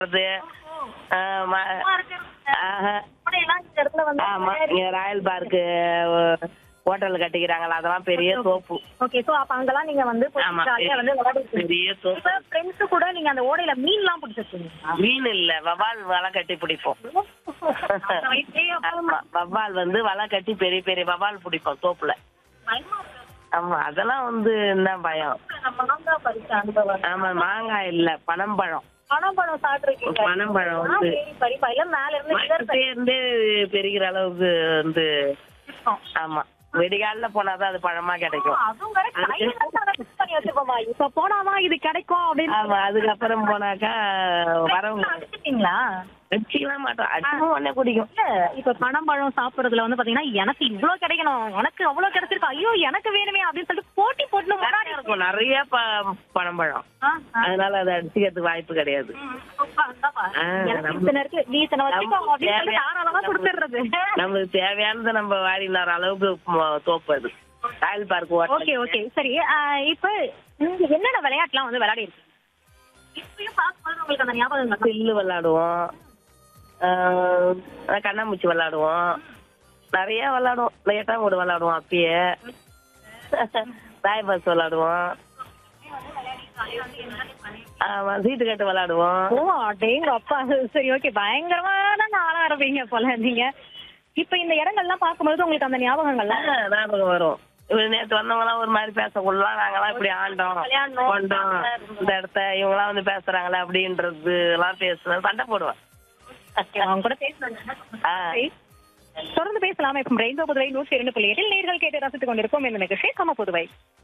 அது ஆமா. ஆஹா. எல்லாம் இந்த இடத்துல வந்து ஆமா இங்க ராயல் பார்க்கு ஹோட்டல் கட்டிக்கிறாங்களா அதெல்லாம் பெரிய தோப்பு ஓகே சோ அப்ப அங்கெல்லாம் நீங்க வந்து போய் ஆமா ஜாலியா வந்து விளையாடிருக்கீங்க பெரிய தோப்பு இப்ப ஃப்ரெண்ட்ஸ் கூட நீங்க அந்த ஓடையில மீன்லாம் பிடிச்சிருக்கீங்களா மீன் இல்ல வவால் வலை கட்டி பிடிப்போம் ஆமா வவ்வால் வந்து வலை கட்டி பெரிய பெரிய வவால் பிடிப்போம் தோப்புல ஆமா அதெல்லாம் வந்து என்ன பயம் மாங்காய் பறிச்ச அனுபவம் ஆமா மாங்காய் இல்ல பனம்பழம் பனம்பழம் சாப்பிட்டுருக்கீங்க பனம்பழம் வந்து பறிப்பா இல்ல மேல இருந்து இதழ் மரத்துல இருந்தே பெருகிற அளவுக்கு வந்து பறிப்போம். ஆமா வெடிகாலில போனாதான் அது பழமா கிடைக்கும் அதுவும் வேற கையில வந்து அதை fix பண்ணி வச்சிருப்போமா இப்ப போனாதான் இது கிடைக்கும் அப்படின்னு ஆமா அதுக்கப்புறம் போனாக்கா வரவங்க அடிச்சிட்டீங்களா வச்சுக்கலாம் மாட்டோம் அடிச்சும் உடனே குடிக்கும் இல்ல இப்ப பனம்பழம் சாப்பிடுறதுல வந்து பாத்தீங்கன்னா எனக்கு இவ்வளவு கிடைக்கணும் உனக்கு அவ்வளவு கிடைச்சிருக்கு ஐயோ எனக்கு வேணுமே அப்படின்னு சொல்லிட்டு போட்டி போட்டு முன்னாடி நிறைய இருக்கும் நிறைய ப- பனம்பழம் ஆ, ஆ. அதனால அதை அடிச்சுக்கிறதுக்கு வாய்ப்பு கிடையாது ம், சூப்பரா இருந்தாப்பா. ஆ, எனக்கு நம்ம- இத்தனை இருக்கு நீ இத்தனை வச்சுக்கோ நம்ம அப்படின்னு சொல்லி தேவையா- தாராளமா கொடுத்துடுறது நம்மளுக்கு தேவையானதை நம்ம வாடினார் அளவுக்கு ம- தோப்பு அது ராயல் பார்க் ஓகே ஓகே சரி ஆ, இப்ப நீங்க என்னென்ன விளையாட்டுலாம் வந்து விளையாடி இருக்கீங்க இப்பயும் பார்க்கும்போது உங்களுக்கு அந்த ஞாபகம் வருதா? சில்லு விளாடுவோம் ஆஹ் கண்ணாமூச்சி விளாடுவோம் நிறைய விளாடுவோம் லேட்டாங்கூடு விளாடுவோம் அப்பயே தாய் பஸ் விளாடுவோம் ஆமா சீட்டு கட்டு விளாடுவோம் ஓ அடேங்க அப்பா சரி ஓகே பயங்கரமான ஆளா இருப்பீங்க போல நீங்க இப்ப இந்த இடங்கள்லாம் பார்க்கும்போது உங்களுக்கு அந்த ஞாபகங்கள்லாம் ஆஹ் ஞாபகம் வரும் இவரு நேத்து வந்தவங்கலாம் ஒரு மாதிரி பேசக்குள்ளலாம் நாங்கெல்லாம் இப்படி ஆண்டோம் விளையாண்டோம். கொண்டோம் இந்த இடத்த இவங்கலாம் வந்து பேசுறாங்களே அப்படின்றது எல்லாம் பேசுவேன் சண்டை போடுவேன் அவங்க கூட பேசுனாங்க ஆ. சரி. தொடர்ந்து பேசலாம் இப்ப ரெயின்போ புதுவை நூற்றி இரண்டு புள்ளி எட்டில் நேர்கள் கேட்டு ரசித்துக் கொண்டிருக்கோம் இந்த நிகழ்ச்சி கம புதுவை